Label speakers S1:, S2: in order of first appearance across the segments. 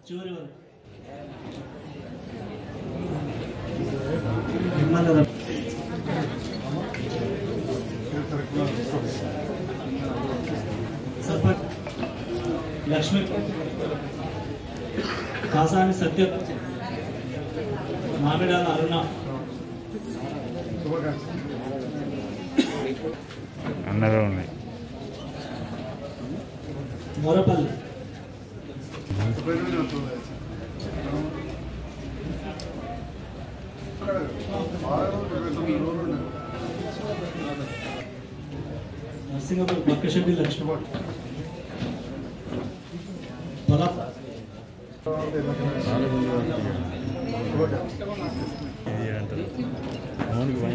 S1: చివరి వరకు నిర్మల సర్పంచ్ లక్ష్మి కాసాని సత్య మామిడాల అరుణ
S2: అందరూ ఉన్నాయి
S1: మొరపల్లి నరసింగపల్లి బక్కశెట్టి లక్ష్మి పొల
S2: ఇది అంటారు అవును పోయి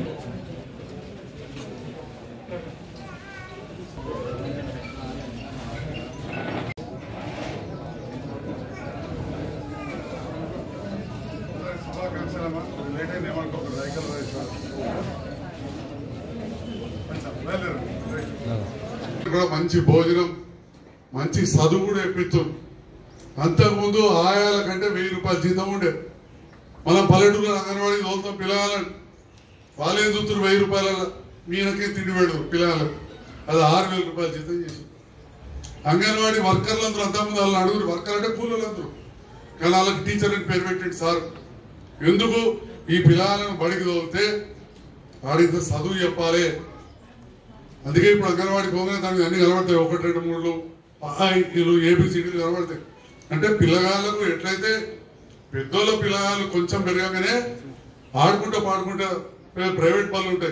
S3: కూడా మంచి భోజనం మంచి చదువు కూడా ఎప్పిస్తాం అంతకుముందు ఆయాల కంటే వెయ్యి రూపాయల జీతం ఉండే మనం పల్లెటూరులో అంగన్వాడీ తోలుతాం పిల్లగాలని వాళ్ళేం చూస్తారు వెయ్యి రూపాయల మీనకే తిండి పెడతారు పిల్లగాళ్ళకి అది ఆరు వేల రూపాయల జీతం చేసి అంగన్వాడీ వర్కర్లు అందరూ అంతకుముందు వాళ్ళని అడుగురు వర్కర్ అంటే కూలీలు అందరూ కానీ వాళ్ళకి టీచర్ అని పేరు పెట్టండి సార్ ఎందుకు ఈ పిల్లలను బడికి తోలితే వాడికి చదువు చెప్పాలి అందుకే ఇప్పుడు అంగన్వాడి పోగానే దానికి అన్ని కనబడతాయి ఒకటి రెండు మూడు ఐదు ఏబిసిడీలు కనబడతాయి అంటే పిల్లగాళ్ళకు ఎట్లయితే పెద్దోళ్ళ పిల్లగాళ్ళు కొంచెం పెరగగానే ఆడుకుంటా పాడుకుంటా ప్ర- ప్రైవేట్ పనులు ఉంటాయి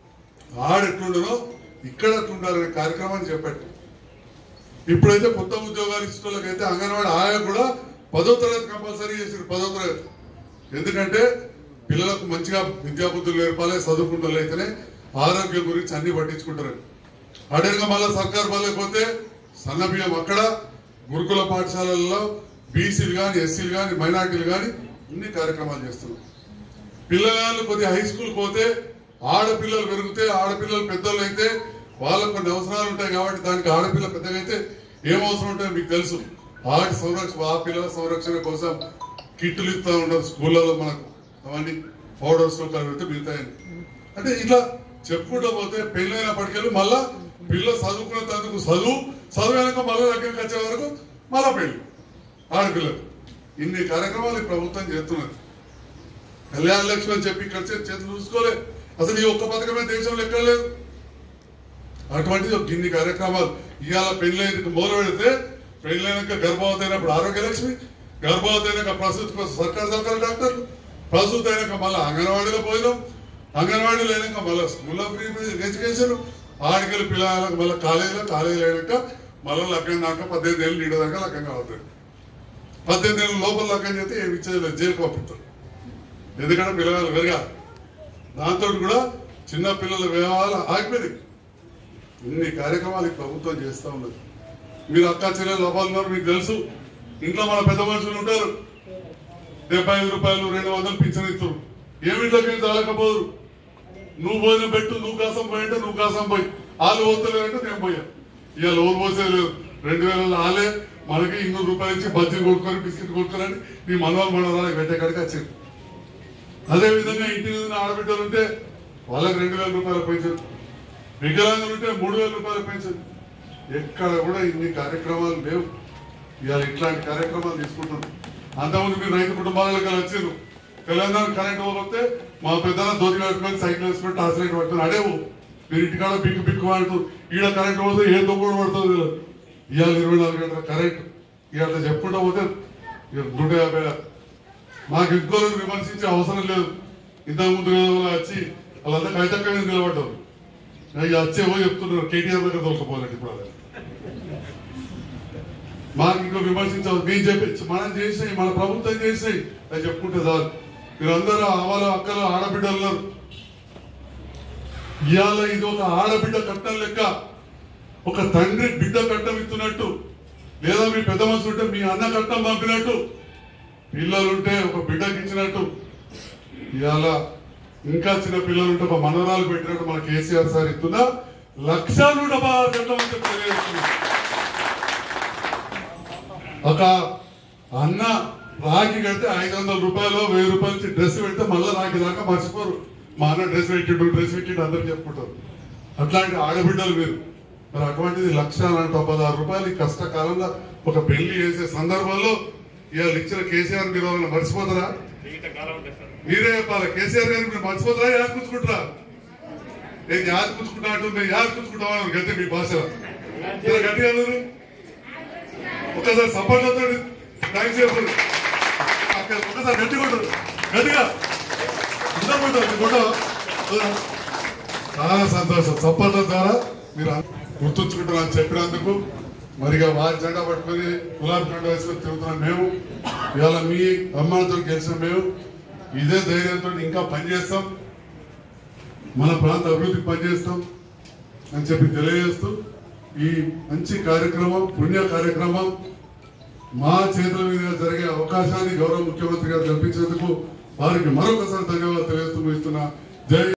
S3: ఆడు ఎట్లుండదో ఇక్కడ ఎట్లుండాలనే కార్యక్రమాన్ని చెప్పండి ఇప్పుడైతే కొత్త ఉద్యోగాలు ఇచ్చిన వాళ్ళకైతే అంగన్వాడి ఆయా కూడా పదో తరగతి కంపల్సరీ చేసారు పదో తరగతి ఎందుకంటే పిల్లలకు మంచిగా విద్యాబుద్ధులు నేర్పాలి చదువుకుంటూ అయితేనే ఆరోగ్యం గురించి అన్ని పట్టించుకుంటారు అడేగా మళ్ళీ సర్కార్ పోతే సన్న బియ్యం అక్కడ గురుకుల పాఠశాలల్లో బీసీలు కానీ ఎస్సీలు కానీ మైనార్టీలు కానీ ఇన్ని కార్యక్రమాలు చేస్తున్నారు పిల్లగాళ్ళు కొద్దిగా హై స్కూల్ పోతే ఆడపిల్లలు పెరిగితే ఆడపిల్లలు పెద్దలు అయితే వాళ్ళకు కొన్ని అవసరాలు ఉంటాయి కాబట్టి దానికి ఆడపిల్ల పెద్దగా అయితే ఏం అవసరం ఉంటాయో మీకు తెలుసు ఆటి సంరక్షణ ఆ పిల్లల సంరక్షణ కోసం కిట్లు ఇస్తా ఉండదు స్కూళ్ళలో మనకు అవన్నీ పౌడర్స్ కలిపితే మిగతాయని అంటే ఇట్లా చెప్పుకుంటూ పోతే పెళ్ళైన పడికెళ్ళి మళ్ళా పిల్ల చదువుకున్న తందుకు చదువు చదివాక మళ్ళా దగ్గరికి వచ్చే వరకు మళ్ళా పెళ్లి ఆడపిల్లలు ఇన్ని కార్యక్రమాలు ఈ ప్రభుత్వం చేస్తున్నది కళ్యాణ లక్ష్మి అని చెప్పి ఇక్కడ చే- చేతులు చూసుకోలే అసలు ఈ ఒక్క పథకమే దేశంలో ఎక్కడ లేదు అటువంటిది ఒక ఇన్ని కార్యక్రమాలు ఇవాళ పెళ్ళైన మొదలు పెడితే పెళ్ళైనాక గర్భవతి అయినప్పుడు ఆరోగ్య లక్ష్మి గర్భవతి అయినాక ప్రసూతి కోసం సర్కారు సర్కారు డాక్టర్లు ప్రసూతి అయినాక మళ్ళీ అంగన్వాడీలో పోయినాం అంగన్వాడీలో అయినాక మళ్ళీ స్కూల్లో ఫ్రీ ఎడ్యుకేషన్ ఆడికలు పిల్లలకు మళ్ళీ కాలేజీలో కాలేజీలో అయినాక మళ్ళీ లగ్గం దాకా పద్దెనిమిది ఏళ్ళు నీడ దాకా లగ్గంగా అవుతుంది పద్దెనిమిది ఏళ్ళ లోపల లగ్గం చేస్తే ఏమి ఇచ్చేది లేదు జైలుకి పంపిస్తారు ఎందుకంటే పిల్లగాళ్ళు పెరగాలి దాంతో కూడా చిన్న పిల్లల వ్యవహారాలు ఆగిపోయింది ఇన్ని కార్యక్రమాలు ఈ ప్రభుత్వం చేస్తూ ఉన్నది మీరు అక్క చెల్లెలు లోపాలు ఉన్నారు మీకు తెలుసు ఇంట్లో మన పెద్ద మనుషులు ఉంటారు డెబ్బై ఐదు రూపాయలు రెండు వందలు పింఛన్ ఇస్తారు ఏమిట్లోకి చాలకపోదు నువ్వు భోజనం పెట్టు నువ్వు కాసం పోయింటే నువ్వు కాసం పోయి వాళ్ళు పోతలేదంటే నేను పోయా ఇవాళ ఓరు పోసేది లేదు రెండు వేల ఆలే మనకి ఇన్నూరు రూపాయలు ఇచ్చి బజ్జీలు కొట్టుకొని బిస్కెట్ కొట్టుకొని నీ మనవాళ్ళు మనవాళ్ళకి పెట్టే కాడికి వచ్చింది అదే విధంగా ఇంటి మీద ఆడబిడ్డలు ఉంటే వాళ్ళకి రెండు వేల రూపాయల పెన్షన్ వికలాంగులు ఉంటే మూడు వేల రూపాయల పెన్షన్ ఎక్కడ కూడా ఇన్ని కార్యక్రమాలు లేవు ఇవాళ ఇట్లాంటి కార్యక్రమాలు తీసుకుంటున్నాం అంతకుముందు మీరు రైతు కుటుంబాలకు వచ్చారు తెలంగాణ కరెంట్ పోతే మా పెద్దల దోతి కట్టుకొని సైకిల్ వేసుకొని టాస్ లైట్ పట్టుకొని అడేవు మీరు ఇంటికాడ బిక్కు బిక్కు వాడుతూ ఈడ కరెంట్ పోతే ఏ దొంగడు పడుతుందో తెలియదు ఇవాళ ఇరవై నాలుగు గంటల కరెంట్ ఇవాళ చెప్పుకుంటా పోతే ఇక నూట యాభై మాకు ఇంకోరు విమర్శించే అవసరం లేదు ఇంతకు ముందు రోజుల్లో వచ్చి వాళ్ళంతా కవితక్క మీద నిలబడ్డారు ఇక వచ్చేవో చెప్తున్నారు కేటీఆర్ దగ్గర దొరకపోలేదు ఇప్పుడు అలా. మాకు ఇంకో విమర్శించవచ్చు మేము చెప్పి మనం చేసినాయి మన ప్రభుత్వం చేసినాయి అది చెప్పుకుంటే సార్ మీరందరూ ఆవాల అక్కలు ఆడబిడ్డలు ఉన్నారు ఇవాళ ఇది ఒక ఆడబిడ్డ కట్టం లెక్క ఒక తండ్రి బిడ్డ కట్టం ఇస్తున్నట్టు లేదా మీ పెద్ద మనుషు ఉంటే మీ అన్న కట్టం పంపినట్టు పిల్లలుంటే ఒక బిడ్డకి ఇచ్చినట్టు ఇవాళ ఇంకా చిన్న పిల్లలు ఉంటే ఒక మనవరాలు పెట్టినట్టు మన కేసీఆర్ సార్ ఇస్తున్నా లక్ష నూట పదహారు గంటల మంది తెలియజేస్తున్నారు ఒక అన్న రాఖీ కడితే ఐదు వందల రూపాయలు వెయ్యి రూపాయలు ఇచ్చి డ్రెస్ పెడితే మళ్ళీ రాఖీ దాకా మర్చిపోరు మా అన్న డ్రెస్ పెట్టిండు డ్రెస్ పెట్టిండు అందరు చెప్పుకుంటారు అట్లాంటి ఆడబిడ్డలు మీరు మరి అటువంటిది లక్ష తొంభై ఆరు రూపాయలు ఈ కష్టకాలంలో ఒక పెళ్లి చేసే సందర్భంలో ఇవాళ ఇచ్చిన కేసీఆర్ మీరు ఎవరైనా మర్చిపోతారా మీరే చెప్పాలి కేసీఆర్ గారు మీరు మర్చిపోతారా యాद కూర్చుకుంటారా నేను యాद కూర్చుకుంటా అంటుంది యాद కూర్చుకుంటావా గట్టి మీ భాష జర గట్టిగా అన్నారు. ఒకసారి సపోర్ట్లతో థ్యాంక్స్ చెప్పండి అక్కడ ఒకసారి గట్టిగా ఉంటుంది గట్టిగా అందరూ ఉంటారు మీరు కొట్టవా? చాలా సంతోషం సపోర్ట్ల ద్వారా మీరు గుర్తుంచుకుంటున్నారని చెప్పినందుకు మరిగా వారి జెండా పట్టుకొని గులాబీ జెండా వేసుకొని తిరుగుతున్నాం మేము ఇవాళ మీ అమ్మాయితో గెలిచిన మేము ఇదే ధైర్యంతో ఇంకా పనిచేస్తాం మన ప్రాంత అభివృద్ధికి పనిచేస్తాం అని చెప్పి తెలియజేస్తూ ఈ మంచి కార్యక్రమం పుణ్య కార్యక్రమం మా చేతుల మీదుగా జరిగే అవకాశాన్ని గౌరవ ముఖ్యమంత్రి గారు కల్పించేందుకు వారికి మరొకసారి ధన్యవాదాలు తెలియజేస్తూ ముగిస్తున్నా జై